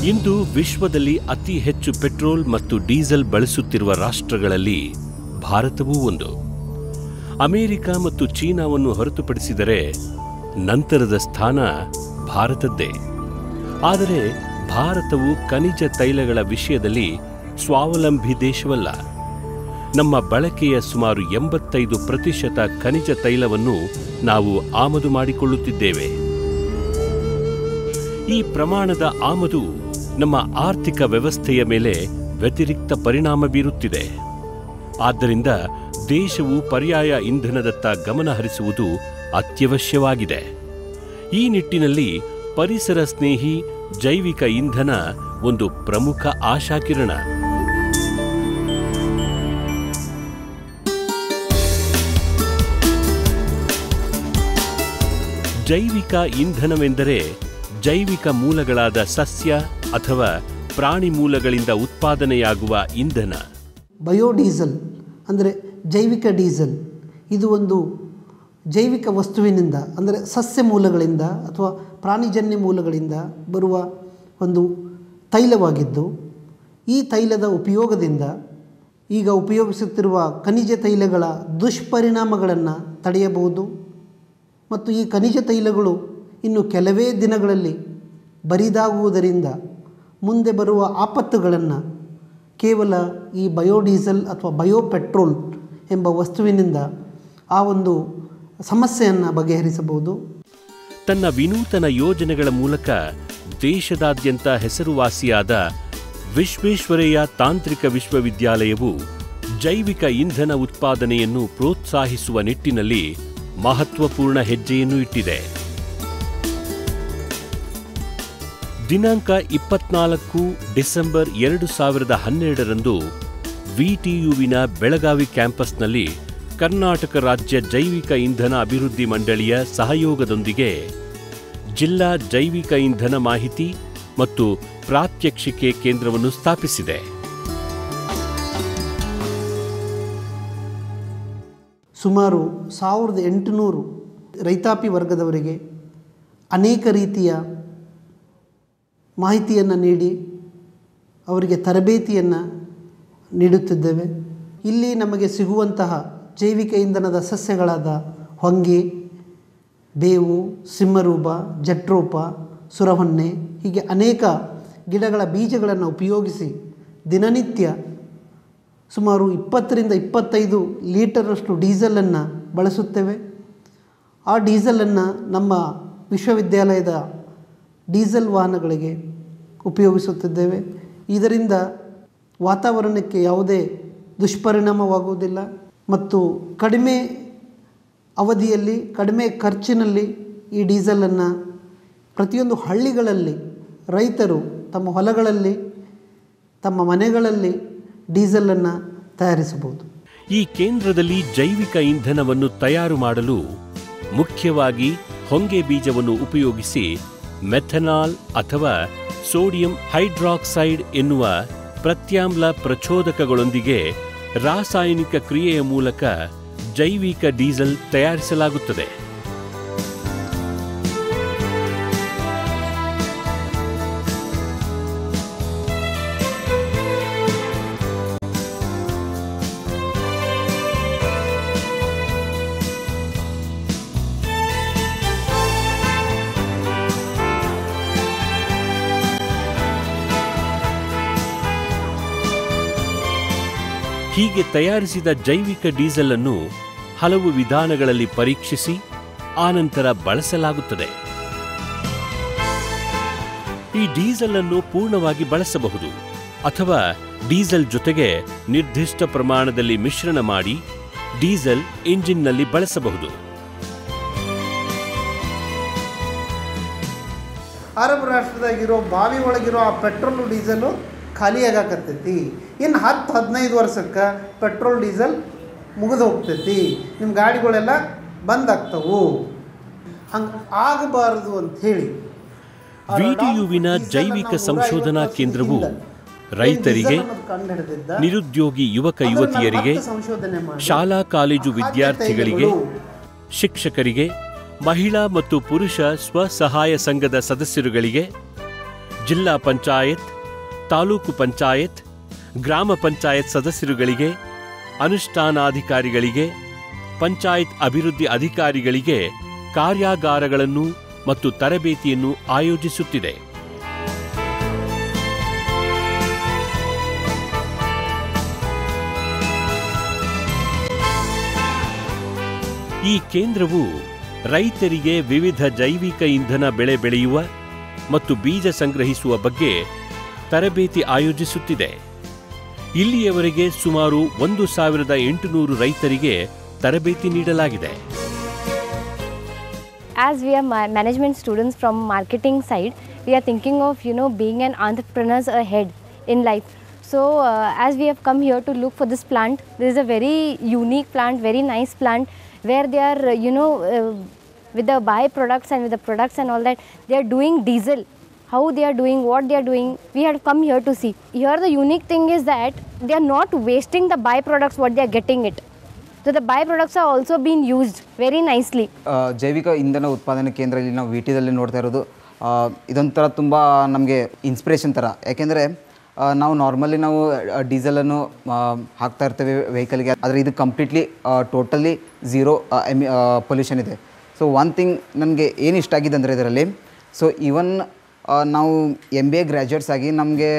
ಇಂದು ವಿಶ್ವದಲ್ಲಿ ಅತಿ ಹೆಚ್ಚು ಪೆಟ್ರೋಲ್ ಮತ್ತು ಡೀಸೆಲ್ ಬಳಸುತ್ತಿರುವ ರಾಷ್ಟ್ರಗಳಲ್ಲಿ ಭಾರತವೂ ಒಂದು ಅಮೆರಿಕ ಮತ್ತು ಚೀನಾವನ್ನು ಹೊರತುಪಡಿಸಿದರೆ ನಂತರದ ಸ್ಥಾನ ಭಾರತದ್ದೇ ಆದರೆ ಭಾರತವು ಖನಿಜ ತೈಲಗಳ ವಿಷಯದಲ್ಲಿ ಸ್ವಾವಲಂಬಿ ದೇಶವಲ್ಲ ನಮ್ಮ ಬಳಕೆಯ ಸುಮಾರು ಎಂಬತ್ತೈದು ಪ್ರತಿಶತ ಖನಿಜ ತೈಲವನ್ನು ನಾವು ಆಮದು ಮಾಡಿಕೊಳ್ಳುತ್ತಿದ್ದೇವೆ ಈ ಪ್ರಮಾಣದ ಆಮದು ನಮ್ಮ ಆರ್ಥಿಕ ವ್ಯವಸ್ಥೆಯ ಮೇಲೆ ವ್ಯತಿರಿಕ್ತ ಪರಿಣಾಮ ಬೀರುತ್ತಿದೆ ಆದ್ದರಿಂದ ದೇಶವು ಪರ್ಯಾಯ ಇಂಧನದತ್ತ ಗಮನ ಹರಿಸುವುದು ಅತ್ಯವಶ್ಯವಾಗಿದೆ ಈ ನಿಟ್ಟಿನಲ್ಲಿ ಪರಿಸರ ಸ್ನೇಹಿ ಜೈವಿಕ ಇಂಧನ ಒಂದು ಪ್ರಮುಖ ಆಶಾಕಿರಣ ಜೈವಿಕ ಇಂಧನವೆಂದರೆ ಜೈವಿಕ ಮೂಲಗಳಾದ ಸಸ್ಯ ಅಥವಾ ಪ್ರಾಣಿ ಮೂಲಗಳಿಂದ ಉತ್ಪಾದನೆಯಾಗುವ ಇಂಧನ ಬಯೋಡೀಸೆಲ್ ಅಂದರೆ ಜೈವಿಕ ಡೀಸೆಲ್ ಇದು ಒಂದು ಜೈವಿಕ ವಸ್ತುವಿನಿಂದ ಅಂದರೆ ಸಸ್ಯ ಮೂಲಗಳಿಂದ ಅಥವಾ ಪ್ರಾಣಿಜನ್ಯ ಮೂಲಗಳಿಂದ ಬರುವ ಒಂದು ತೈಲವಾಗಿದ್ದು ಈ ತೈಲದ ಉಪಯೋಗದಿಂದ ಈಗ ಉಪಯೋಗಿಸುತ್ತಿರುವ ಖನಿಜ ತೈಲಗಳ ದುಷ್ಪರಿಣಾಮಗಳನ್ನು ತಡೆಯಬಹುದು ಮತ್ತು ಈ ಖನಿಜ ತೈಲಗಳು ಇನ್ನು ಕೆಲವೇ ದಿನಗಳಲ್ಲಿ ಬರಿದಾಗುವುದರಿಂದ ಮುಂದೆ ಬರುವ ಆಪತ್ತುಗಳನ್ನು ಕೇವಲ ಈ ಬಯೋಡೀಸೆಲ್ ಅಥವಾ ಬಯೋ ಪೆಟ್ರೋಲ್ ಎಂಬ ವಸ್ತುವಿನಿಂದ ಆ ಒಂದು ಸಮಸ್ಯೆಯನ್ನು ಬಗೆಹರಿಸಬಹುದು ತನ್ನ ವಿನೂತನ ಯೋಜನೆಗಳ ಮೂಲಕ ದೇಶದಾದ್ಯಂತ ಹೆಸರುವಾಸಿಯಾದ ವಿಶ್ವೇಶ್ವರಯ್ಯ ತಾಂತ್ರಿಕ ವಿಶ್ವವಿದ್ಯಾಲಯವು ಜೈವಿಕ ಇಂಧನ ಉತ್ಪಾದನೆಯನ್ನು ಪ್ರೋತ್ಸಾಹಿಸುವ ನಿಟ್ಟಿನಲ್ಲಿ ಮಹತ್ವಪೂರ್ಣ ಹೆಜ್ಜೆಯನ್ನು ಇಟ್ಟಿದೆ ದಿನಾಂಕ ಇಪ್ಪತ್ನಾಲ್ಕು ಡಿಸೆಂಬರ್ ಎರಡು ಸಾವಿರದ ಹನ್ನೆರಡರಂದು ವಿಟಿಯುವಿನ ಬೆಳಗಾವಿ ಕ್ಯಾಂಪಸ್ನಲ್ಲಿ ಕರ್ನಾಟಕ ರಾಜ್ಯ ಜೈವಿಕ ಇಂಧನ ಅಭಿವೃದ್ಧಿ ಮಂಡಳಿಯ ಸಹಯೋಗದೊಂದಿಗೆ ಜಿಲ್ಲಾ ಜೈವಿಕ ಇಂಧನ ಮಾಹಿತಿ ಮತ್ತು ಪ್ರಾತ್ಯಕ್ಷಿಕೆ ಕೇಂದ್ರವನ್ನು ಸ್ಥಾಪಿಸಿದೆ ಸುಮಾರು ಸಾವಿರದ ಎಂಟುನೂರು ರೈತಾಪಿ ವರ್ಗದವರಿಗೆ ಅನೇಕ ರೀತಿಯ ಮಾಹಿತಿಯನ್ನು ನೀಡಿ ಅವರಿಗೆ ತರಬೇತಿಯನ್ನು ನೀಡುತ್ತಿದ್ದೇವೆ ಇಲ್ಲಿ ನಮಗೆ ಸಿಗುವಂತಹ ಜೈವಿಕ ಇಂಧನದ ಸಸ್ಯಗಳಾದ ಹೊಂಗೆ ಬೇವು ಸಿಂಹರೂಪ ಜಟ್ರೋಪ ಸುರಹೊನ್ನೆ ಹೀಗೆ ಅನೇಕ ಗಿಡಗಳ ಬೀಜಗಳನ್ನು ಉಪಯೋಗಿಸಿ ದಿನನಿತ್ಯ ಸುಮಾರು ಇಪ್ಪತ್ತರಿಂದ ಇಪ್ಪತ್ತೈದು ಲೀಟರಷ್ಟು ಡೀಸೆಲನ್ನು ಬಳಸುತ್ತೇವೆ ಆ ಡೀಸೆಲನ್ನು ನಮ್ಮ ವಿಶ್ವವಿದ್ಯಾಲಯದ ಡೀಸೆಲ್ ವಾಹನಗಳಿಗೆ ಉಪಯೋಗಿಸುತ್ತಿದ್ದೇವೆ ಇದರಿಂದ ವಾತಾವರಣಕ್ಕೆ ಯಾವುದೇ ದುಷ್ಪರಿಣಾಮವಾಗುವುದಿಲ್ಲ ಮತ್ತು ಕಡಿಮೆ ಅವಧಿಯಲ್ಲಿ ಕಡಿಮೆ ಖರ್ಚಿನಲ್ಲಿ ಈ ಡೀಸೆಲನ್ನು ಪ್ರತಿಯೊಂದು ಹಳ್ಳಿಗಳಲ್ಲಿ ರೈತರು ತಮ್ಮ ಹೊಲಗಳಲ್ಲಿ ತಮ್ಮ ಮನೆಗಳಲ್ಲಿ ಡೀಸೆಲನ್ನು ತಯಾರಿಸಬಹುದು ಈ ಕೇಂದ್ರದಲ್ಲಿ ಜೈವಿಕ ಇಂಧನವನ್ನು ತಯಾರು ಮಾಡಲು ಮುಖ್ಯವಾಗಿ ಹೊಂಗೆ ಬೀಜವನ್ನು ಉಪಯೋಗಿಸಿ ಮೆಥನಾಲ್ ಅಥವಾ ಸೋಡಿಯಂ ಹೈಡ್ರಾಕ್ಸೈಡ್ ಎನ್ನುವ ಪ್ರತ್ಯಾಮ್ಲ ಪ್ರಚೋದಕಗಳೊಂದಿಗೆ ರಾಸಾಯನಿಕ ಕ್ರಿಯೆಯ ಮೂಲಕ ಜೈವಿಕ ಡೀಸೆಲ್ ತಯಾರಿಸಲಾಗುತ್ತದೆ ಹೀಗೆ ತಯಾರಿಸಿದ ಜೈವಿಕ ಡೀಸೆಲ್ ಅನ್ನು ಹಲವು ವಿಧಾನಗಳಲ್ಲಿ ಪರೀಕ್ಷಿಸಿ ಆನಂತರ ಬಳಸಲಾಗುತ್ತದೆ ಈ ಡೀಸೆಲ್ ಅನ್ನು ಪೂರ್ಣವಾಗಿ ಬಳಸಬಹುದು ಅಥವಾ ಡೀಸೆಲ್ ಜೊತೆಗೆ ನಿರ್ದಿಷ್ಟ ಪ್ರಮಾಣದಲ್ಲಿ ಮಿಶ್ರಣ ಮಾಡಿ ಡೀಸೆಲ್ ಇಂಜಿನ್ನಲ್ಲಿ ಬಳಸಬಹುದು ಅರಬ್ ರಾಷ್ಟ್ರದಾಗಿರೋ ಬಾವಿ ಒಳಗಿರೋ ಆ ಪೆಟ್ರೋಲು ಡೀಸೆಲು ಖಾಲಿಯಾಗಕತ್ತೈತಿ ಇನ್ನು ಹತ್ತು ಹದಿನೈದು ವರ್ಷಕ್ಕೆ ಪೆಟ್ರೋಲ್ ಡೀಸೆಲ್ ಮುಗಿದು ಹೋಗ್ತೈತಿ ನಿಮ್ಮ ಗಾಡಿಗಳೆಲ್ಲ ಬಂದ್ ಆಗ್ತವು ಹಂಗೆ ಆಗಬಾರದು ಅಂಥೇಳಿ ವಿಟಿಯುವಿನ ಜೈವಿಕ ಸಂಶೋಧನಾ ಕೇಂದ್ರವು ರೈತರಿಗೆ ನಿರುದ್ಯೋಗಿ ಯುವಕ ಯುವತಿಯರಿಗೆ ಶಾಲಾ ಕಾಲೇಜು ವಿದ್ಯಾರ್ಥಿಗಳಿಗೆ ಶಿಕ್ಷಕರಿಗೆ ಮಹಿಳಾ ಮತ್ತು ಪುರುಷ ಸ್ವಸಹಾಯ ಸಂಘದ ಸದಸ್ಯರುಗಳಿಗೆ ಜಿಲ್ಲಾ ಪಂಚಾಯತ್ ತಾಲೂಕು ಪಂಚಾಯತ್ ಗ್ರಾಮ ಪಂಚಾಯತ್ ಸದಸ್ಯರುಗಳಿಗೆ ಅನುಷ್ಠಾನಾಧಿಕಾರಿಗಳಿಗೆ ಪಂಚಾಯತ್ ಅಭಿವೃದ್ಧಿ ಅಧಿಕಾರಿಗಳಿಗೆ ಕಾರ್ಯಾಗಾರಗಳನ್ನು ಮತ್ತು ತರಬೇತಿಯನ್ನು ಆಯೋಜಿಸುತ್ತಿದೆ ಈ ಕೇಂದ್ರವು ರೈತರಿಗೆ ವಿವಿಧ ಜೈವಿಕ ಇಂಧನ ಬೆಳೆ ಬೆಳೆಯುವ ಮತ್ತು ಬೀಜ ಸಂಗ್ರಹಿಸುವ ಬಗ್ಗೆ ತರಬೇತಿ ಆಯೋಜಿಸುತ್ತಿದೆ ಇಲ್ಲಿಯವರೆಗೆ ಸುಮಾರು ಒಂದು ಸಾವಿರದ ಎಂಟುನೂರು ರೈತರಿಗೆ ತರಬೇತಿ ನೀಡಲಾಗಿದೆ as we are ma- management students from marketing side we are thinking of you know being an entrepreneurs ahead in life so uh, as we have come here to look for this plant this is a very unique plant very nice plant where they are uh, you know uh, with the byproducts and with the products and all that they are doing diesel how they are doing what they are doing we had come here to see here the unique thing is that they are not wasting the byproducts what they are getting it so the byproducts are also being used very nicely ಆ, ಜೈವಿಕ ಇಂಧನ ಉತ್ಪಾದನೆ ಕೇಂದ್ರ ಇಲ್ಲಿ ನಾವು V ಟಿದಲ್ಲಿ ನೋಡ್ತಾ ಇರೋದು ಆ, ಇದೊಂಥರ ತುಂಬ ನಮಗೆ ಇನ್ಸ್ಪಿರೇಷನ್ ಥರ ಯಾಕೆಂದರೆ ನಾವು ನಾರ್ಮಲಿ ನಾವು ಡೀಸೆಲನ್ನು ಹಾಕ್ತಾ ಇರ್ತೇವೆ ವೆಹಿಕಲ್ಗೆ ಆದರೆ ಇದು ಕಂಪ್ಲೀಟ್ಲಿ ಟೋಟಲಿ ಝೀರೋ ಎಮಿ ಪೊಲ್ಯೂಷನ್ ಇದೆ ಸೊ ಒನ್ ಥಿಂಗ್ ನನಗೆ ಏನು ಇಷ್ಟ ಆಗಿದೆ ಅಂದರೆ ಇದರಲ್ಲಿ ಸೊ ಈವನ್ ನಾವು ಎಮ್ ಬಿ ಎ ಗ್ರ್ಯಾಜುಯೇಟ್ಸ್ ಆಗಿ ನಮಗೆ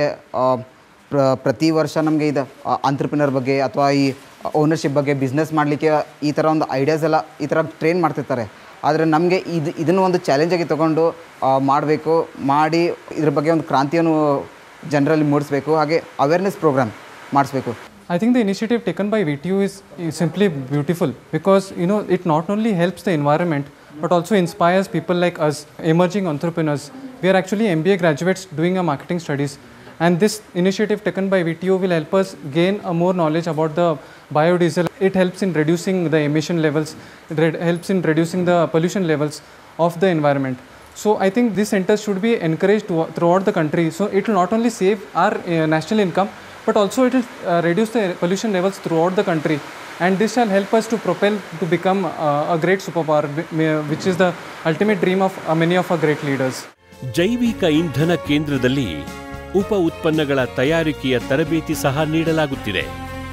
ಪ್ರ ಪ್ರತಿ ವರ್ಷ ನಮಗೆ ಇದು ಆಂಟ್ರಪ್ರಿನರ್ ಬಗ್ಗೆ ಅಥವಾ ಈ ಓನರ್ಶಿಪ್ ಬಗ್ಗೆ ಬಿಸ್ನೆಸ್ ಮಾಡಲಿಕ್ಕೆ ಈ ಥರ ಒಂದು ಐಡಿಯಾಸ್ ಎಲ್ಲ ಈ ಥರ ಟ್ರೈನ್ ಮಾಡ್ತಿರ್ತಾರೆ ಆದರೆ ನಮಗೆ ಇದು ಇದನ್ನು ಒಂದು ಚಾಲೆಂಜಾಗಿ ತೊಗೊಂಡು ಮಾಡಬೇಕು ಮಾಡಿ ಇದ್ರ ಬಗ್ಗೆ ಒಂದು ಕ್ರಾಂತಿಯನ್ನು ಜನರಲ್ಲಿ ಮೂಡಿಸ್ಬೇಕು ಹಾಗೆ ಅವೇರ್ನೆಸ್ ಪ್ರೋಗ್ರಾಮ್ ಮಾಡಿಸ್ಬೇಕು I think the initiative taken by VTU is, is simply beautiful because you know it not only helps the environment but also inspires people like us, emerging entrepreneurs. We are actually MBA graduates doing our marketing studies, and this initiative taken by VTU will help us gain a more knowledge about the biodiesel. It helps in reducing the emission levels. It re- helps in reducing the pollution levels of the environment. So I think these centers should be encouraged to, throughout the country. So it will not only save our uh, national income, but also it will uh, reduce the pollution levels throughout the country. And this shall help us to propel to become uh, a great superpower, whi- may- which is the ultimate dream of uh, many of our great leaders. ಜೈವಿಕ ಇಂಧನ ಕೇಂದ್ರದಲ್ಲಿ ಉಪ ಉತ್ಪನ್ನಗಳ ತಯಾರಿಕೆಯ ತರಬೇತಿ ಸಹ ನೀಡಲಾಗುತ್ತಿದೆ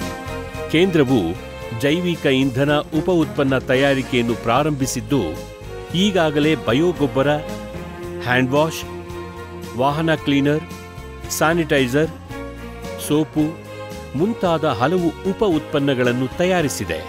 ಕೇಂದ್ರವು ಜೈವಿಕ ಇಂಧನ ಉಪ ಉತ್ಪನ್ನ ತಯಾರಿಕೆಯನ್ನು ಪ್ರಾರಂಭಿಸಿದ್ದು ಈಗಾಗಲೇ ಬಯೋಗೊಬ್ಬರ ಹ್ಯಾಂಡ್ ವಾಶ್ ವಾಹನ ಕ್ಲೀನರ್ ಸ್ಯಾನಿಟೈಸರ್ ಸೋಪು ಮುಂತಾದ ಹಲವು ಉಪ ಉತ್ಪನ್ನಗಳನ್ನು ತಯಾರಿಸಿದೆ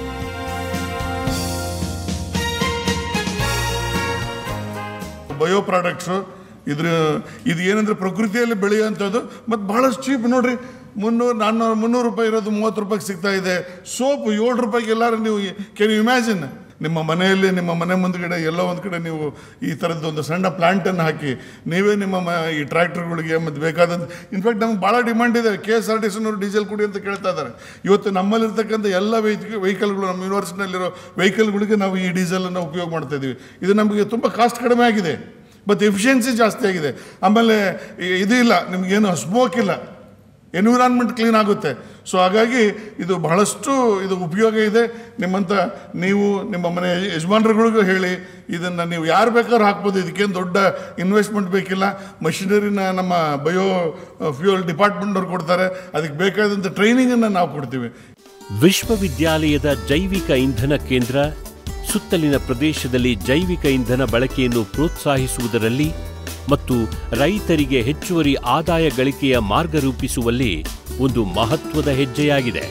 ಬಯೋ ಪ್ರಾಡಕ್ಟ್ಸು ಇದ್ರ ಇದು ಏನಂದ್ರೆ ಪ್ರಕೃತಿಯಲ್ಲಿ ಬೆಳೆಯುವಂಥದ್ದು ಮತ್ತು ಭಾಳಷ್ಟು ಚೀಪ್ ನೋಡ್ರಿ ಮುನ್ನೂರು ನಾನ್ನೂರು ಮುನ್ನೂರು ರೂಪಾಯಿ ಇರೋದು ಮೂವತ್ತು ರೂಪಾಯಿಗೆ ಸಿಗ್ತಾ ಇದೆ ಸೋಪು ಏಳು ರೂಪಾಯಿಗೆ ಎಲ್ಲರೂ ನೀವು ಕೆನ್ ಇಮ್ಯಾಜಿನ್ ನಿಮ್ಮ ಮನೆಯಲ್ಲಿ ನಿಮ್ಮ ಮನೆ ಮುಂದ್ಗಡೆ ಎಲ್ಲೋ ಒಂದು ಕಡೆ ನೀವು ಈ ಥರದ್ದು ಒಂದು ಸಣ್ಣ ಪ್ಲಾಂಟನ್ನು ಹಾಕಿ ನೀವೇ ನಿಮ್ಮ ಮ ಈ ಟ್ರ್ಯಾಕ್ಟರ್ಗಳಿಗೆ ಮತ್ತು ಬೇಕಾದಂಥ ಇನ್ಫ್ಯಾಕ್ಟ್ ನಮ್ಗೆ ಭಾಳ ಡಿಮಾಂಡ್ ಇದೆ ಕೆ ಎಸ್ ಆರ್ ಟಿ ಸಿನವರು ಡೀಸೆಲ್ ಕುಡಿ ಅಂತ ಕೇಳ್ತಾ ಇದ್ದಾರೆ ಇವತ್ತು ನಮ್ಮಲ್ಲಿರ್ತಕ್ಕಂಥ ಎಲ್ಲ ವೆಹಿಕಲ್ ವೆಹಿಕಲ್ಗಳು ನಮ್ಮ ಯೂನಿವರ್ಸಿಟಿನಲ್ಲಿರೋ ವೆಹಿಕಲ್ಗಳಿಗೆ ನಾವು ಈ ಡೀಸೆಲನ್ನು ಉಪಯೋಗ ಮಾಡ್ತಾ ಇದ್ದೀವಿ ಇದು ನಮಗೆ ತುಂಬ ಕಾಸ್ಟ್ ಕಡಿಮೆ ಆಗಿದೆ ಮತ್ತು ಎಫಿಷಿಯನ್ಸಿ ಜಾಸ್ತಿ ಆಗಿದೆ ಆಮೇಲೆ ಈ- ಇದು ಇಲ್ಲ ನಿಮಗೇನು ಸ್ಮೋಕ್ ಇಲ್ಲ ಎನ್ವಿರಾನ್ಮೆಂಟ್ ಕ್ಲೀನ್ ಆಗುತ್ತೆ ಸೊ ಹಾಗಾಗಿ ಇದು ಬಹಳಷ್ಟು ಇದು ಉಪಯೋಗ ಇದೆ ನಿಮ್ಮಂಥ ನೀವು ನಿಮ್ಮ ಮನೆ ಯಜಮಾನರುಗಳಿಗೂ ಹೇಳಿ ಇದನ್ನು ನೀವು ಯಾರು ಬೇಕಾದ್ರೂ ಹಾಕ್ಬೋದು ಇದಕ್ಕೇನು ದೊಡ್ಡ ಇನ್ವೆಸ್ಟ್ಮೆಂಟ್ ಬೇಕಿಲ್ಲ ಮಷಿನರಿನ ನಮ್ಮ ಬಯೋ ಫ್ಯೂಯಲ್ ಡಿಪಾರ್ಟ್ಮೆಂಟ್ನವ್ರು ಕೊಡ್ತಾರೆ ಅದಕ್ಕೆ ಬೇಕಾದಂಥ ಟ್ರೈನಿಂಗನ್ನು ನಾವು ಕೊಡ್ತೀವಿ ವಿಶ್ವವಿದ್ಯಾಲಯದ ಜೈವಿಕ ಇಂಧನ ಕೇಂದ್ರ ಸುತ್ತಲಿನ ಪ್ರದೇಶದಲ್ಲಿ ಜೈವಿಕ ಇಂಧನ ಬಳಕೆಯನ್ನು ಪ್ರೋತ್ಸಾಹಿಸುವುದರಲ್ಲಿ ಮತ್ತು ರೈತರಿಗೆ ಹೆಚ್ಚುವರಿ ಆದಾಯ ಗಳಿಕೆಯ ಮಾರ್ಗ ರೂಪಿಸುವಲ್ಲಿ ಒಂದು ಮಹತ್ವದ ಹೆಜ್ಜೆಯಾಗಿದೆ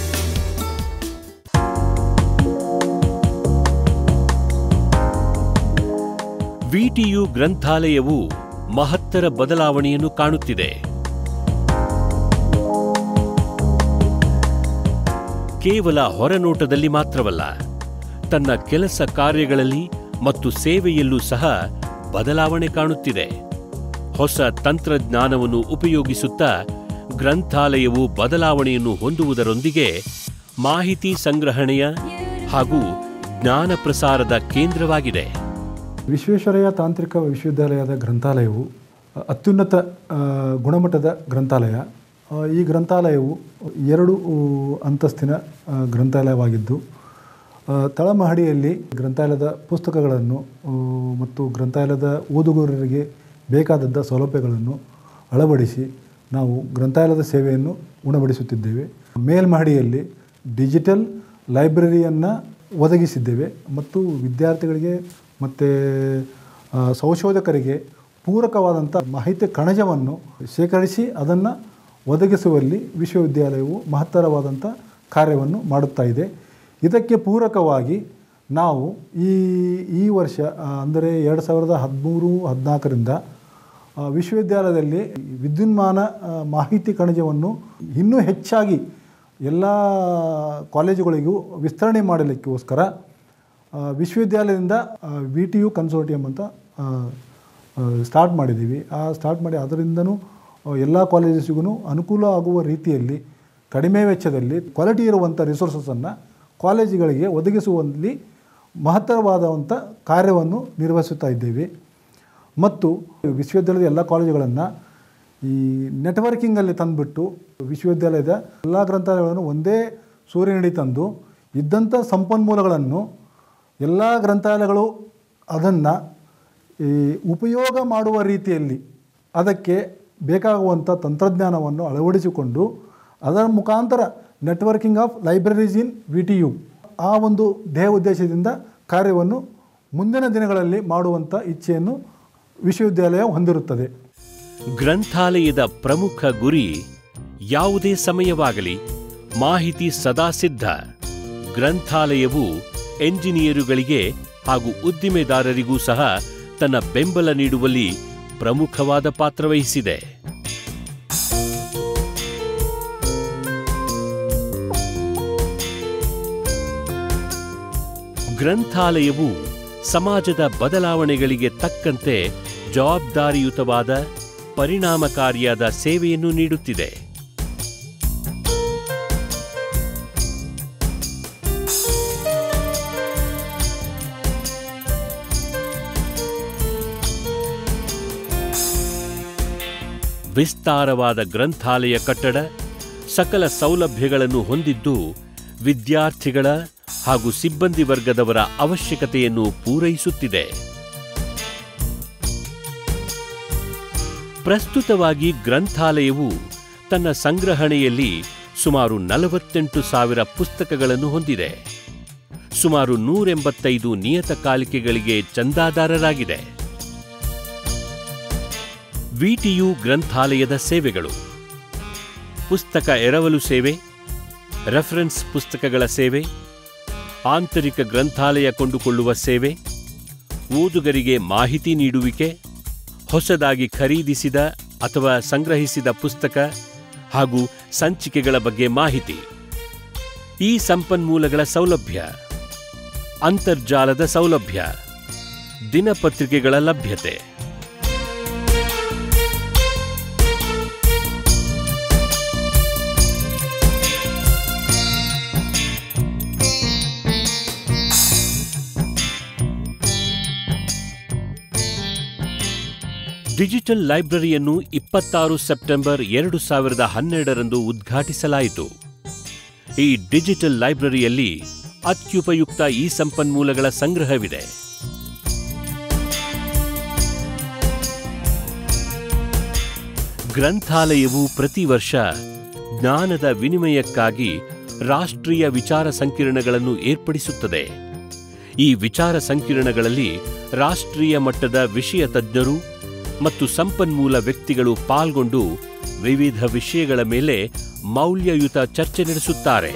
ವಿಟಿಯು ಗ್ರಂಥಾಲಯವು ಮಹತ್ತರ ಬದಲಾವಣೆಯನ್ನು ಕಾಣುತ್ತಿದೆ ಕೇವಲ ಹೊರನೋಟದಲ್ಲಿ ಮಾತ್ರವಲ್ಲ ತನ್ನ ಕೆಲಸ ಕಾರ್ಯಗಳಲ್ಲಿ ಮತ್ತು ಸೇವೆಯಲ್ಲೂ ಸಹ ಬದಲಾವಣೆ ಕಾಣುತ್ತಿದೆ ಹೊಸ ತಂತ್ರಜ್ಞಾನವನ್ನು ಉಪಯೋಗಿಸುತ್ತಾ ಗ್ರಂಥಾಲಯವು ಬದಲಾವಣೆಯನ್ನು ಹೊಂದುವುದರೊಂದಿಗೆ ಮಾಹಿತಿ ಸಂಗ್ರಹಣೆಯ ಹಾಗೂ ಜ್ಞಾನ ಪ್ರಸಾರದ ಕೇಂದ್ರವಾಗಿದೆ ವಿಶ್ವೇಶ್ವರಯ್ಯ ತಾಂತ್ರಿಕ ವಿಶ್ವವಿದ್ಯಾಲಯದ ಗ್ರಂಥಾಲಯವು ಅತ್ಯುನ್ನತ ಆ, ಗುಣಮಟ್ಟದ ಗ್ರಂಥಾಲಯ ಆ, ಈ ಗ್ರಂಥಾಲಯವು ಎರಡು ಊ, ಅಂತಸ್ತಿನ ಆ, ಗ್ರಂಥಾಲಯವಾಗಿದ್ದು ಆ, ತಳಮಹಡಿಯಲ್ಲಿ ಗ್ರಂಥಾಲಯದ ಪುಸ್ತಕಗಳನ್ನು ಆ, ಮತ್ತು ಗ್ರಂಥಾಲಯದ ಓದುಗರಿಗೆ ಬೇಕಾದಂಥ ಸೌಲಭ್ಯಗಳನ್ನು ಅಳವಡಿಸಿ ನಾವು ಗ್ರಂಥಾಲಯದ ಸೇವೆಯನ್ನು ಉಣಬಡಿಸುತ್ತಿದ್ದೇವೆ ಮೇಲ್ಮಹಡಿಯಲ್ಲಿ ಡಿಜಿಟಲ್ ಲೈಬ್ರರಿಯನ್ನು ಒದಗಿಸಿದ್ದೇವೆ ಮತ್ತು ವಿದ್ಯಾರ್ಥಿಗಳಿಗೆ ಮತ್ತು ಆ, ಸಂಶೋಧಕರಿಗೆ ಪೂರಕವಾದಂಥ ಮಾಹಿತಿ ಕಣಜವನ್ನು ಶೇಖರಿಸಿ ಅದನ್ನು ಒದಗಿಸುವಲ್ಲಿ ವಿಶ್ವವಿದ್ಯಾಲಯವು ಮಹತ್ತರವಾದಂಥ ಕಾರ್ಯವನ್ನು ಮಾಡುತ್ತಾ ಇದೆ ಇದಕ್ಕೆ ಪೂರಕವಾಗಿ ನಾವು ಈ ಈ ವರ್ಷ ಆ, ಅಂದರೆ ಎರಡು ಸಾವಿರದ ಹದಿಮೂರು ಹದಿನಾಲ್ಕರಿಂದ ಆ, ವಿಶ್ವವಿದ್ಯಾಲಯದಲ್ಲಿ ವಿದ್ಯುನ್ಮಾನ ಆ, ಮಾಹಿತಿ ಕಣಜವನ್ನು ಇನ್ನೂ ಹೆಚ್ಚಾಗಿ ಎಲ್ಲ ಕಾಲೇಜುಗಳಿಗೂ ವಿಸ್ತರಣೆ ಮಾಡಲಿಕ್ಕೋಸ್ಕರ ಆ, ವಿಶ್ವವಿದ್ಯಾಲಯದಿಂದ ವಿ ಟಿ ಯು ಕನ್ಸೋರ್ಟಿಯಂ ಅಂತ ಆ, ಆ, ಸ್ಟಾರ್ಟ್ ಮಾಡಿದ್ದೀವಿ ಆ ಸ್ಟಾರ್ಟ್ ಮಾಡಿ ಅದರಿಂದನೂ ಎಲ್ಲ ಕಾಲೇಜಸ್ಸಿಗೂ ಅನುಕೂಲ ಆಗುವ ರೀತಿಯಲ್ಲಿ ಕಡಿಮೆ ವೆಚ್ಚದಲ್ಲಿ ಕ್ವಾಲಿಟಿ ಇರುವಂಥ ರಿಸೋರ್ಸಸನ್ನು ಕಾಲೇಜುಗಳಿಗೆ ಒದಗಿಸುವಲ್ಲಿ ಮಹತ್ತರವಾದಂಥ ಕಾರ್ಯವನ್ನು ನಿರ್ವಹಿಸುತ್ತಾ ಇದ್ದೇವೆ ಮತ್ತು ವಿಶ್ವವಿದ್ಯಾಲಯದ ಎಲ್ಲ ಕಾಲೇಜುಗಳನ್ನು ಈ ನೆಟ್ವರ್ಕಿಂಗಲ್ಲಿ ತಂದುಬಿಟ್ಟು ವಿಶ್ವವಿದ್ಯಾಲಯದ ಎಲ್ಲ ಗ್ರಂಥಾಲಯಗಳನ್ನು ಒಂದೇ ಸೂರ್ಯನಡಿ ತಂದು ಇದ್ದಂಥ ಸಂಪನ್ಮೂಲಗಳನ್ನು ಎಲ್ಲ ಗ್ರಂಥಾಲಯಗಳು ಅದನ್ನು ಈ ಉಪಯೋಗ ಮಾಡುವ ರೀತಿಯಲ್ಲಿ ಅದಕ್ಕೆ ಬೇಕಾಗುವಂಥ ತಂತ್ರಜ್ಞಾನವನ್ನು ಅಳವಡಿಸಿಕೊಂಡು ಅದರ ಮುಖಾಂತರ networking of libraries in V T U ಆ ಒಂದು ಧ್ಯೇಯ ಉದ್ದೇಶದಿಂದ ಕಾರ್ಯವನ್ನು ಮುಂದಿನ ದಿನಗಳಲ್ಲಿ ಮಾಡುವಂಥ ಇಚ್ಛೆಯನ್ನು ವಿಶ್ವವಿದ್ಯಾಲಯ ಹೊಂದಿರುತ್ತದೆ ಗ್ರಂಥಾಲಯದ ಪ್ರಮುಖ ಗುರಿ ಯಾವುದೇ ಸಮಯವಾಗಲಿ ಮಾಹಿತಿ ಸದಾ ಸಿದ್ಧ ಗ್ರಂಥಾಲಯವು ಎಂಜಿನಿಯರುಗಳಿಗೆ ಹಾಗೂ ಉದ್ದಿಮೆದಾರರಿಗೂ ಸಹ ತನ್ನ ಬೆಂಬಲ ನೀಡುವಲ್ಲಿ ಪ್ರಮುಖವಾದ ಪಾತ್ರ ವಹಿಸಿದೆ ಗ್ರಂಥಾಲಯವು ಸಮಾಜದ ಬದಲಾವಣೆಗಳಿಗೆ ತಕ್ಕಂತೆ ಜವಾಬ್ದಾರಿಯುತವಾದ ಪರಿಣಾಮಕಾರಿಯಾದ ಸೇವೆಯನ್ನು ನೀಡುತ್ತಿದೆ ವಿಸ್ತಾರವಾದ ಗ್ರಂಥಾಲಯ ಕಟ್ಟಡ ಸಕಲ ಸೌಲಭ್ಯಗಳನ್ನು ಹೊಂದಿದ್ದು ವಿದ್ಯಾರ್ಥಿಗಳ ಹಾಗೂ ಸಿಬ್ಬಂದಿ ವರ್ಗದವರ ಅವಶ್ಯಕತೆಯನ್ನು ಪೂರೈಸುತ್ತಿದೆ ಪ್ರಸ್ತುತವಾಗಿ ಗ್ರಂಥಾಲಯವು ತನ್ನ ಸಂಗ್ರಹಣೆಯಲ್ಲಿ ಸುಮಾರು ನಲವತ್ತೆಂಟು ಸಾವಿರ ಪುಸ್ತಕಗಳನ್ನು ಹೊಂದಿದೆ ಸುಮಾರು ನೂರೆಂಬತ್ತೈದು ನಿಯತಕಾಲಿಕೆಗಳಿಗೆ ಚಂದಾದಾರರಾಗಿದೆ ವಿಟಿಯು ಗ್ರಂಥಾಲಯದ ಸೇವೆಗಳು ಪುಸ್ತಕ ಎರವಲು ಸೇವೆ ರೆಫರೆನ್ಸ್ ಪುಸ್ತಕಗಳ ಸೇವೆ ಆಂತರಿಕ ಗ್ರಂಥಾಲಯ ಕೊಂಡುಕೊಳ್ಳುವ ಸೇವೆ ಓದುಗರಿಗೆ ಮಾಹಿತಿ ನೀಡುವಿಕೆ ಹೊಸದಾಗಿ ಖರೀದಿಸಿದ ಅಥವಾ ಸಂಗ್ರಹಿಸಿದ ಪುಸ್ತಕ ಹಾಗೂ ಸಂಚಿಕೆಗಳ ಬಗ್ಗೆ ಮಾಹಿತಿ ಈ ಸಂಪನ್ಮೂಲಗಳ ಸೌಲಭ್ಯ ಅಂತರ್ಜಾಲದ ಸೌಲಭ್ಯ ದಿನಪತ್ರಿಕೆಗಳ ಲಭ್ಯತೆ ಡಿಜಿಟಲ್ ಲೈಬ್ರರಿಯನ್ನು ಇಪ್ಪತ್ತಾರು ಸೆಪ್ಟೆಂಬರ್ ಎರಡು ಸಾವಿರದ ಹನ್ನೆರಡರಂದು ಉದ್ಘಾಟಿಸಲಾಯಿತು ಈ ಡಿಜಿಟಲ್ ಲೈಬ್ರರಿಯಲ್ಲಿ ಅತ್ಯುಪಯುಕ್ತ ಈ ಸಂಪನ್ಮೂಲಗಳ ಸಂಗ್ರಹವಿದೆ ಗ್ರಂಥಾಲಯವು ಪ್ರತಿ ವರ್ಷ ಜ್ಞಾನದ ವಿನಿಮಯಕ್ಕಾಗಿ ರಾಷ್ಟ್ರೀಯ ವಿಚಾರ ಸಂಕಿರಣಗಳನ್ನು ಏರ್ಪಡಿಸುತ್ತದೆ ಈ ವಿಚಾರ ಸಂಕಿರಣಗಳಲ್ಲಿ ರಾಷ್ಟ್ರೀಯ ಮಟ್ಟದ ವಿಷಯ ತಜ್ಞರು ಮತ್ತು ಸಂಪನ್ಮೂಲ ವ್ಯಕ್ತಿಗಳು ಪಾಲ್ಗೊಂಡು ವಿವಿಧ ವಿಷಯಗಳ ಮೇಲೆ ಮೌಲ್ಯಯುತ ಚರ್ಚೆ ನಡೆಸುತ್ತಾರೆ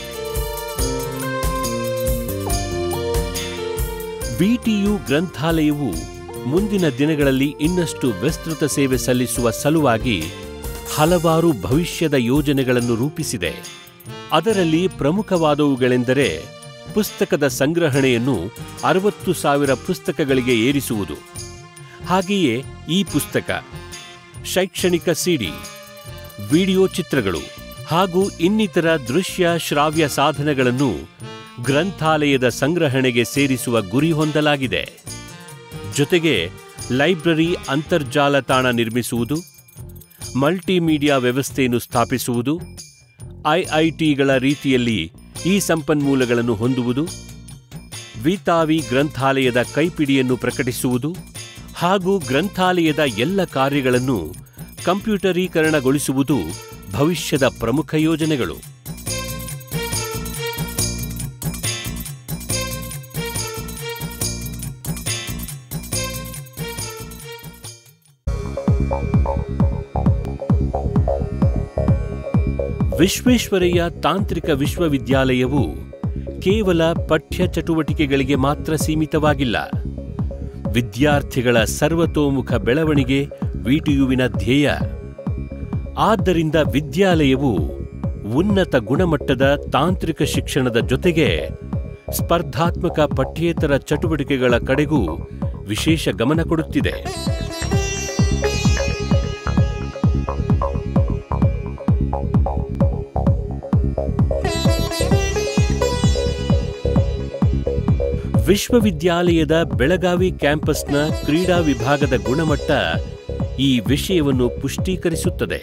ವಿಟಿಯು ಗ್ರಂಥಾಲಯವು ಮುಂದಿನ ದಿನಗಳಲ್ಲಿ ಇನ್ನಷ್ಟು ವಿಸ್ತೃತ ಸೇವೆ ಸಲ್ಲಿಸುವ ಸಲುವಾಗಿ ಹಲವಾರು ಭವಿಷ್ಯದ ಯೋಜನೆಗಳನ್ನು ರೂಪಿಸಿದೆ ಅದರಲ್ಲಿ ಪ್ರಮುಖವಾದವುಗಳೆಂದರೆ ಪುಸ್ತಕದ ಸಂಗ್ರಹಣೆಯನ್ನು ಅರವತ್ತು ಸಾವಿರ ಪುಸ್ತಕಗಳಿಗೆ ಏರಿಸುವುದು ಹಾಗೆಯೇ ಈ ಪುಸ್ತಕ ಶೈಕ್ಷಣಿಕ ಸಿಡಿ ವಿಡಿಯೋ ಚಿತ್ರಗಳು ಹಾಗೂ ಇನ್ನಿತರ ದೃಶ್ಯ ಶ್ರಾವ್ಯ ಸಾಧನಗಳನ್ನು ಗ್ರಂಥಾಲಯದ ಸಂಗ್ರಹಣೆಗೆ ಸೇರಿಸುವ ಗುರಿ ಹೊಂದಲಾಗಿದೆ ಜೊತೆಗೆ ಲೈಬ್ರರಿ ಅಂತರ್ಜಾಲ ತಾಣ ನಿರ್ಮಿಸುವುದು ಮಲ್ಟಿಮೀಡಿಯಾ ವ್ಯವಸ್ಥೆಯನ್ನು ಸ್ಥಾಪಿಸುವುದು ಐಐಟಿಗಳ ರೀತಿಯಲ್ಲಿ ಈ ಸಂಪನ್ಮೂಲಗಳನ್ನು ಹೊಂದುವುದು ವಿತಾವಿ ಗ್ರಂಥಾಲಯದ ಕೈಪಿಡಿಯನ್ನು ಪ್ರಕಟಿಸುವುದು ಹಾಗೂ ಗ್ರಂಥಾಲಯದ ಎಲ್ಲ ಕಾರ್ಯಗಳನ್ನು ಕಂಪ್ಯೂಟರೀಕರಣಗೊಳಿಸುವುದು ಭವಿಷ್ಯದ ಪ್ರಮುಖ ಯೋಜನೆಗಳು ವಿಶ್ವೇಶ್ವರಯ್ಯ ತಾಂತ್ರಿಕ ವಿಶ್ವವಿದ್ಯಾಲಯವು ಕೇವಲ ಪಠ್ಯ ಚಟುವಟಿಕೆಗಳಿಗೆ ಮಾತ್ರ ಸೀಮಿತವಾಗಿಲ್ಲ ವಿದ್ಯಾರ್ಥಿಗಳ ಸರ್ವತೋಮುಖ ಬೆಳವಣಿಗೆ ವಿಟಿಯುವಿನ ಧ್ಯೇಯ ಆದ್ದರಿಂದ ವಿದ್ಯಾಲಯವು ಉನ್ನತ ಗುಣಮಟ್ಟದ ತಾಂತ್ರಿಕ ಶಿಕ್ಷಣದ ಜೊತೆಗೆ ಸ್ಪರ್ಧಾತ್ಮಕ ಪಠ್ಯೇತರ ಚಟುವಟಿಕೆಗಳ ಕಡೆಗೂ ವಿಶೇಷ ಗಮನ ಕೊಡುತ್ತಿದೆ ವಿಶ್ವವಿದ್ಯಾಲಯದ ಬೆಳಗಾವಿ ಕ್ಯಾಂಪಸ್ನ ಕ್ರೀಡಾ ವಿಭಾಗದ ಗುಣಮಟ್ಟ ಈ ವಿಷಯವನ್ನು ಪುಷ್ಟೀಕರಿಸುತ್ತದೆ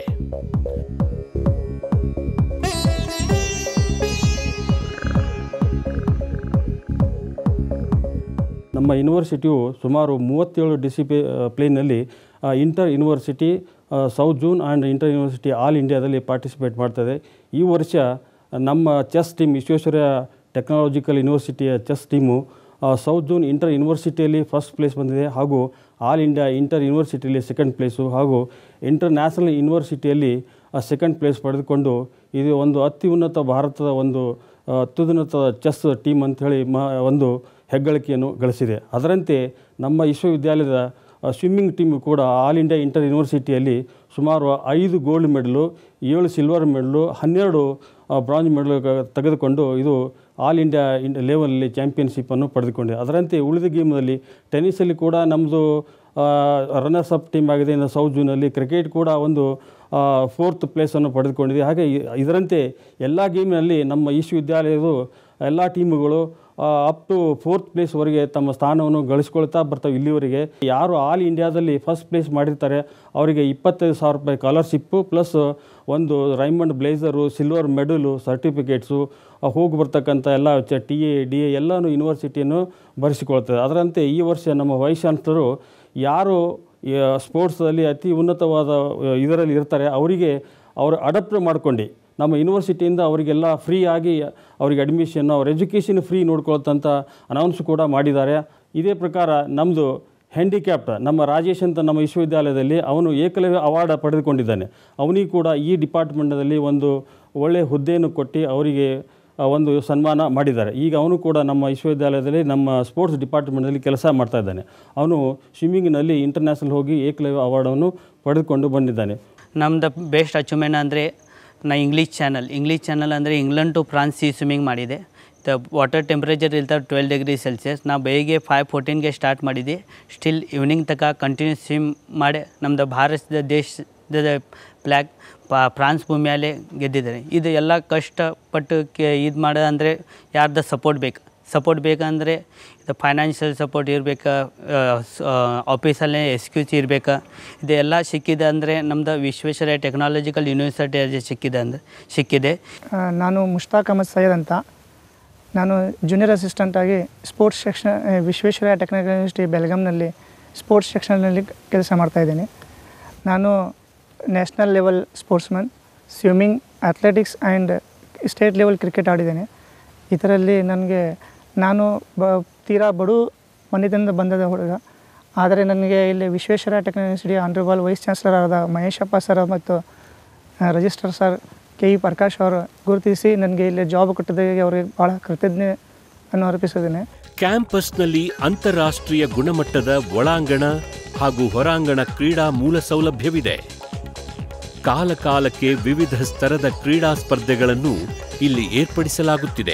ನಮ್ಮ ಯೂನಿವರ್ಸಿಟಿಯು ಸುಮಾರು ಮೂವತ್ತೇಳು ಡಿಸಿಪಿ ಪ್ಲೇನಲ್ಲಿ inter university south zone and inter university all ಇಂಡಿಯಾದಲ್ಲಿ ಪಾರ್ಟಿಸಿಪೇಟ್ ಮಾಡ್ತದೆ ಈ ವರ್ಷ ನಮ್ಮ ಚೆಸ್ ಟೀಮ್ ವಿಶ್ವೇಶ್ವರಯ್ಯ ಟೆಕ್ನಾಲಜಿಕಲ್ ಯೂನಿವರ್ಸಿಟಿಯ chess team south zone inter ಯೂನಿವರ್ಸಿಟಿಯಲ್ಲಿ ಫಸ್ಟ್ ಪ್ಲೇಸ್ ಬಂದಿದೆ ಹಾಗೂ ಆಲ್ ಇಂಡಿಯಾ ಇಂಟರ್ ಯೂನಿವರ್ಸಿಟಿಯಲ್ಲಿ ಸೆಕೆಂಡ್ ಪ್ಲೇಸು ಹಾಗೂ ಇಂಟರ್ನ್ಯಾಷನಲ್ ಯೂನಿವರ್ಸಿಟಿಯಲ್ಲಿ ಸೆಕೆಂಡ್ ಪ್ಲೇಸ್ ಪಡೆದುಕೊಂಡು ಇದು ಒಂದು ಅತ್ಯುನ್ನತ ಭಾರತದ ಒಂದು ಆ, ಅತ್ಯುನ್ನತ ಚೆಸ್ ಟೀಮ್ ಅಂಥೇಳಿ ಮ ಒಂದು ಹೆಗ್ಗಳಿಕೆಯನ್ನು ಗಳಿಸಿದೆ ಅದರಂತೆ ನಮ್ಮ ವಿಶ್ವವಿದ್ಯಾಲಯದ ಸ್ವಿಮ್ಮಿಂಗ್ ಟೀಮ್ ಕೂಡ ಆಲ್ ಇಂಡಿಯಾ ಇಂಟರ್ ಯೂನಿವರ್ಸಿಟಿಯಲ್ಲಿ ಸುಮಾರು ಐದು ಗೋಲ್ಡ್ ಮೆಡಲು ಏಳು ಸಿಲ್ವರ್ ಮೆಡಲು ಹನ್ನೆರಡು ಬ್ರಾಂಜ್ ಮೆಡಲ್ ತೆಗೆದುಕೊಂಡು ಇದು ಆಲ್ ಇಂಡಿಯಾ ಇನ್ ಲೆವೆಲಲ್ಲಿ ಚಾಂಪಿಯನ್ಶಿಪ್ಪನ್ನು ಪಡೆದುಕೊಂಡಿದೆ ಅದರಂತೆ ಉಳಿದ ಗೇಮಲ್ಲಿ ಟೆನ್ನಿಸಲ್ಲಿ ಕೂಡ ನಮ್ಮದು ರನ್ನರ್ಸ್ ಅಪ್ ಟೀಮ್ ಆಗಿದೆ ಇನ್ನು ಸೌತ್ ಜೂನಲ್ಲಿ ಕ್ರಿಕೆಟ್ ಕೂಡ ಒಂದು ಫೋರ್ತ್ ಪ್ಲೇಸನ್ನು ಪಡೆದುಕೊಂಡಿದೆ ಹಾಗೆ ಇ- ಇದರಂತೆ ಎಲ್ಲ ಗೇಮಿನಲ್ಲಿ ನಮ್ಮ ವಿಶ್ವವಿದ್ಯಾಲಯದು ಎಲ್ಲ ಟೀಮುಗಳು ಅಪ್ ಟು ಫೋರ್ತ್ ಪ್ಲೇಸ್ವರೆಗೆ ತಮ್ಮ ಸ್ಥಾನವನ್ನು ಗಳಿಸ್ಕೊಳ್ತಾ ಬರ್ತವೆ ಇಲ್ಲಿವರೆಗೆ ಯಾರು ಆಲ್ ಇಂಡಿಯಾದಲ್ಲಿ ಫಸ್ಟ್ ಪ್ಲೇಸ್ ಮಾಡಿರ್ತಾರೆ ಅವರಿಗೆ ಇಪ್ಪತ್ತೈದು ಸಾವಿರ ರೂಪಾಯಿ ಸ್ಕಾಲರ್ಶಿಪ್ಪು ಪ್ಲಸ್ ಒಂದು Raymond blazer silver medal certificates ಹೋಗಿ ಬರ್ತಕ್ಕಂಥ ಎಲ್ಲ ಚ ಟಿ ಎ ಡಿ ಎ ಎಲ್ಲನೂ ಯೂನಿವರ್ಸಿಟಿಯನ್ನು ಭರಿಸಿಕೊಳ್ತದೆ ಅದರಂತೆ ಈ ವರ್ಷ ನಮ್ಮ ವೈಸ್ ಚಾನ್ಸಲರು ಯಾರು ಸ್ಪೋರ್ಟ್ಸಲ್ಲಿ ಅತಿ ಉನ್ನತವಾದ ಆ, ಇದರಲ್ಲಿ ಇರ್ತಾರೆ ಅವರಿಗೆ ಅವರು ಅಡಪ್ಟ್ ಮಾಡ್ಕೊಂಡು ನಮ್ಮ ಯೂನಿವರ್ಸಿಟಿಯಿಂದ ಅವರಿಗೆಲ್ಲ ಫ್ರೀ ಆಗಿ ಅವರಿಗೆ ಅಡ್ಮಿಷನ್ ಅವ್ರ ಎಜುಕೇಷನ್ ಫ್ರೀ ನೋಡ್ಕೊಳ್ತಂತ ಅನೌನ್ಸ್ ಕೂಡ ಮಾಡಿದ್ದಾರೆ ಇದೇ ಪ್ರಕಾರ ನಮ್ಮದು ಹ್ಯಾಂಡಿಕ್ಯಾಪ್ಟ್ ನಮ್ಮ ರಾಜೇಶ್ ಅಂತ ನಮ್ಮ ವಿಶ್ವವಿದ್ಯಾಲಯದಲ್ಲಿ ಅವನು ಏಕಲವ್ಯ ಅವಾರ್ಡ್ ಪಡೆದುಕೊಂಡಿದ್ದಾನೆ ಅವನಿಗೆ ಕೂಡ ಈ ಡಿಪಾರ್ಟ್ಮೆಂಟಲ್ಲಿ ಒಂದು ಒಳ್ಳೆಯ ಹುದ್ದೆಯನ್ನು ಕೊಟ್ಟು ಅವರಿಗೆ ಆ, ಒಂದು ಸನ್ಮಾನ ಮಾಡಿದ್ದಾರೆ ಈಗ ಅವನು ಕೂಡ ನಮ್ಮ ವಿಶ್ವವಿದ್ಯಾಲಯದಲ್ಲಿ ನಮ್ಮ ಸ್ಪೋರ್ಟ್ಸ್ ಡಿಪಾರ್ಟ್ಮೆಂಟಲ್ಲಿ ಕೆಲಸ ಮಾಡ್ತಾ ಇದ್ದಾನೆ ಅವನು ಸ್ವಿಮ್ಮಿಂಗ್ನಲ್ಲಿ ಇಂಟರ್ನ್ಯಾಷನಲ್ ಹೋಗಿ ಏಕಲವ್ಯ ಅವಾರ್ಡನ್ನು ಪಡೆದುಕೊಂಡು ಬಂದಿದ್ದಾನೆ ನಮ್ದು ಬೆಸ್ಟ್ ಅಚೀವ್ಮೆಂಟ್ ಅಂದರೆ ನಾ ಇಂಗ್ಲೀಷ್ ಚಾನಲ್ ಇಂಗ್ಲೀಷ್ ಚಾನಲ್ ಅಂದರೆ England to France sea swimming ಮಾಡಿದೆ ದ ವಾಟರ್ ಟೆಂಪ್ರೇಚರ್ ಇರ್ತಾರೆ ಟ್ವೆಲ್ ಡಿಗ್ರಿ ಸೆಲ್ಸಿಯಸ್ ನಾವು ಬೆಳಿಗ್ಗೆ ಫೈವ್ ಫೋರ್ಟೀನ್ಗೆ ಸ್ಟಾರ್ಟ್ ಮಾಡಿದ್ದೆ ಸ್ಟಿಲ್ ಈವ್ನಿಂಗ್ ತನಕ ಕಂಟಿನ್ಯೂ ಸ್ವಿಮ್ ಮಾಡಿ ನಮ್ಮದು ಭಾರತದ ದೇಶದ ಫ್ಲ್ಯಾಗ್ ಫ್ರಾನ್ಸ್ ಭೂಮಿಯಲ್ಲೇ ಗೆದ್ದಿದ್ದಾರೆ ಇದು ಎಲ್ಲ ಕಷ್ಟಪಟ್ಟು ಕೆ ಇದು ಮಾಡೋದು ಅಂದರೆ ಯಾರ್ದು ಸಪೋರ್ಟ್ ಬೇಕು ಸಪೋರ್ಟ್ ಬೇಕಂದರೆ ಇದು ಫೈನಾನ್ಷಿಯಲ್ ಸಪೋರ್ಟ್ ಇರಬೇಕಾ ಆಫೀಸಲ್ಲೇ ಎಕ್ಸ್ಕ್ಯೂಸ್ ಇರಬೇಕಾ ಇದೆಲ್ಲ ಸಿಕ್ಕಿದೆ ಅಂದರೆ ನಮ್ಮದು ವಿಶ್ವೇಶ್ವರಯ್ಯ ಟೆಕ್ನಾಲಜಿಕಲ್ ಯೂನಿವರ್ಸಿಟಿಯಲ್ಲಿ ಸಿಕ್ಕಿದೆ ಅಂದರೆ ಸಿಕ್ಕಿದೆ ಆ, ನಾನು ಮುಷ್ತಾಕ್ ಅಹಮದ್ ಸೈಯದ್ ಅಂತ ನಾನು ಜೂನಿಯರ್ ಅಸಿಸ್ಟೆಂಟಾಗಿ sports section Visvesvaraya technical university ಬೆಳಗಾಂನಲ್ಲಿ ಸ್ಪೋರ್ಟ್ಸ್ ಸೆಕ್ಷನ್ನಲ್ಲಿ ಕೆಲಸ ಮಾಡ್ತಾಯಿದ್ದೀನಿ ನಾನು national level sportsman swimming athletics and state level cricket ಆಡಿದ್ದೇನೆ ಇದರಲ್ಲಿ ನನಗೆ ನಾನು ಬ ತೀರಾ ಬಡು ಮನೆಯಿಂದ ಬಂದದ ಹುಡುಗ ಆದರೆ ನನಗೆ ಇಲ್ಲಿ Visvesvaraya technical university honourable vice chancellor ಆದ ಮಹೇಶಪ್ಪ ಸರ್ ಮತ್ತು register sir K E Prakash ಅವರು ಗುರುತಿಸಿ ನನಗೆ ಇಲ್ಲಿ ಜಾಬ್ ಕೊಟ್ಟಿದ್ದಕ್ಕೆ ಅವರಿಗೆ ಭಾಳ ಕೃತಜ್ಞೆ ಅನ್ನು ಅರ್ಪಿಸಿದ್ದೇನೆ ಕ್ಯಾಂಪಸ್ನಲ್ಲಿ ಅಂತಾರಾಷ್ಟ್ರೀಯ ಗುಣಮಟ್ಟದ ಒಳಾಂಗಣ ಹಾಗೂ ಹೊರಾಂಗಣ ಕ್ರೀಡಾ ಮೂಲ ಸೌಲಭ್ಯವಿದೆ ಕಾಲಕಾಲಕ್ಕೆ ವಿವಿಧ ಸ್ತರದ ಕ್ರೀಡಾ ಸ್ಪರ್ಧೆಗಳನ್ನು ಇಲ್ಲಿ ಏರ್ಪಡಿಸಲಾಗುತ್ತಿದೆ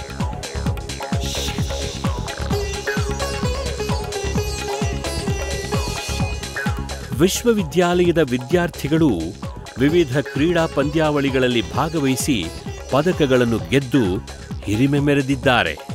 ವಿಶ್ವವಿದ್ಯಾಲಯದ ವಿದ್ಯಾರ್ಥಿಗಳು ವಿವಿಧ ಕ್ರೀಡಾ ಪಂದ್ಯಾವಳಿಗಳಲ್ಲಿ ಭಾಗವಹಿಸಿ ಪದಕಗಳನ್ನು ಗೆದ್ದು ಹಿರಿಮೆ ಮೆರೆದಿದ್ದಾರೆ